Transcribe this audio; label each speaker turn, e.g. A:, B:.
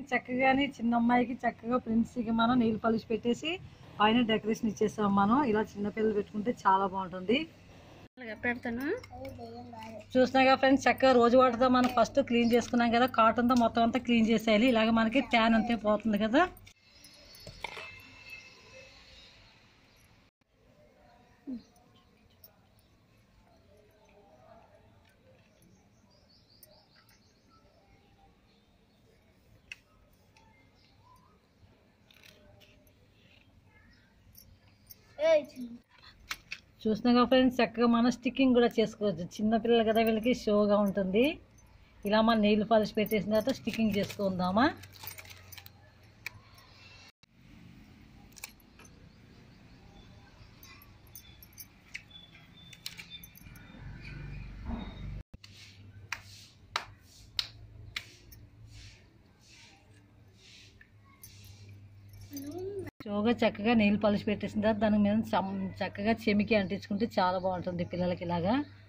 A: చక్కగాని చిన్న అమ్మాయికి చక్కగా ప్రిన్స్కి మనం నెయిల్ పాలిష్ పెట్టేసి పైన డెకరేషన్ ఇచ్చేసాం మనం ఇలా చిన్న పిల్లలు పెట్టుకుంటే చాలా బాగుంటుంది
B: అలాగే పెడతాను
A: చూసినాగా ఫ్రెండ్స్ చక్కగా రోజు వాటర్తో మనం ఫస్ట్ క్లీన్ చేసుకున్నాం కదా కాటన్తో మొత్తం అంతా క్లీన్ చేసేయాలి ఇలాగ మనకి ట్యాన్ అంతే పోతుంది కదా చూసినాగా ఫ్రెండ్స్ చక్కగా మనం స్టిక్కింగ్ కూడా చేసుకోవచ్చు చిన్న పిల్లలు కదా వీళ్ళకి షోగా ఉంటుంది ఇలా మనం నెయిల్ పాలిష్ పెట్టేసిన తర్వాత స్టిక్కింగ్ చేసుకుందామా షోగా చక్కగా నెయిల్ పాలిష్ పెట్టేసిన తర్వాత దాని మీద చమ్- చక్కగా చెమికి అంటించుకుంటే చాలా బాగుంటుంది పిల్లలకి ఇలాగా